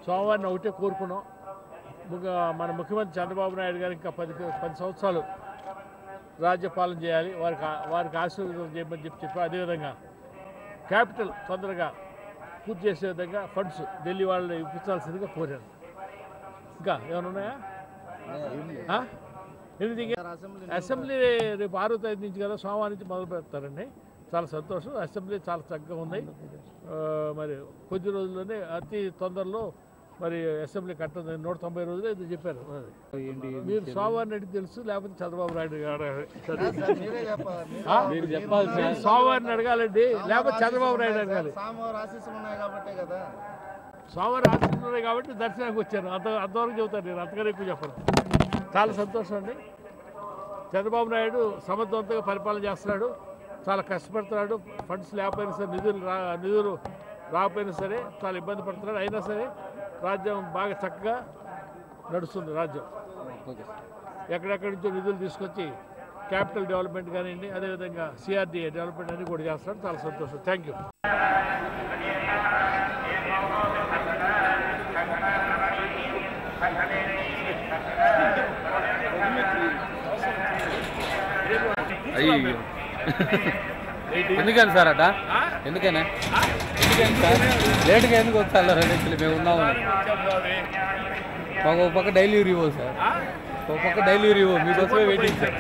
సోమవారిని ఒకటే కోరుకున్నాం ముఖ్య మన ముఖ్యమంత్రి చంద్రబాబు నాయుడు గారు ఇంకా పది పది సంవత్సరాలు రాజ్యపాలన చేయాలి వారికి ఆ- వారికి ఆశీర్వాదం చేయమని చెప్పి చెప్పి అదేవిధంగా క్యాపిటల్ తొందరగా పూర్తి చేసే విధంగా ఫండ్స్ ఢిల్లీ వాళ్ళు ఇప్పించాల్సిందిగా కోరాను ఇంకా ఏమైనా ఉన్నాయా ఆ? ఎనిమిది అసెంబ్లీ రేపు ఆరో తేదీ నుంచి కదా సోమవారం నుంచి మొదలు పెడతారండి చాలా సంతోషం అసెంబ్లీ చాలా చక్కగా ఉంది ఆ, మరి కొద్ది రోజుల్లోనే అతి తొందరలో మరి అసెంబ్లీ కట్టదు నూట తొంభై రోజులు ఇది చెప్పారు అది. మీరు సోమవారం నాయుడు తెలుసు లేకపోతే చంద్రబాబు నాయుడు గారు ఆ? మీరు చెప్పాలి సార్. మీరు సోమవారం అడగాలండి లేకపోతే చంద్రబాబు నాయుడు అడగాలి సామవారం ఆశీస్సులు ఉన్నాయి కాబట్టే కదా సోమవారం ఆశిస్తున్నాయి కాబట్టి దర్శనానికి వచ్చాను అంత అంతవరకు చెబుతాను నేను అంతగానే ఎక్కువ చెప్పను చాలా సంతోషం అండి చంద్రబాబు నాయుడు సమర్థవంతంగా పరిపాలన చేస్తున్నాడు చాలా కష్టపడుతున్నాడు ఫండ్స్ లేకపోయినా సరే నిధులు రా నిధులు రాకపోయినా సరే చాలా ఇబ్బంది పడుతున్నాడు అయినా సరే రాజ్యం బాగా చక్కగా నడుస్తుంది రాజ్యం ఓకే సార్ ఎక్కడెక్కడి నుంచో నిధులు తీసుకొచ్చి క్యాపిటల్ డెవలప్మెంట్ కానివ్వండి అదేవిధంగా సిఆర్డీఏ డెవలప్మెంట్ అన్ని కూడా చేస్తాడు చాలా సంతోషం థ్యాంక్ యూ అయ్యో ఎందుకని సార్ అట ఎందుకనే ఎందుకని సార్ లేట్గా ఎందుకు వస్తారు రెండు మేము ఉన్నాము మాకు ఒక పక్క డైలీ రివ్యూ సార్ ఒక పక్క డైలీ రివ్యూ మీకోసమే వెయిటింగ్ సార్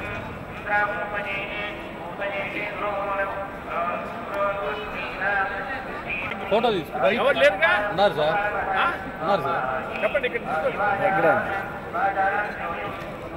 ఫోటో తీసుకుంటారు ఎవరు లేరుగా ఉన్నారు సార్ ఆ? ఉన్నారు సార్ చెప్పండి ఇక్కడ తీసుకోండి.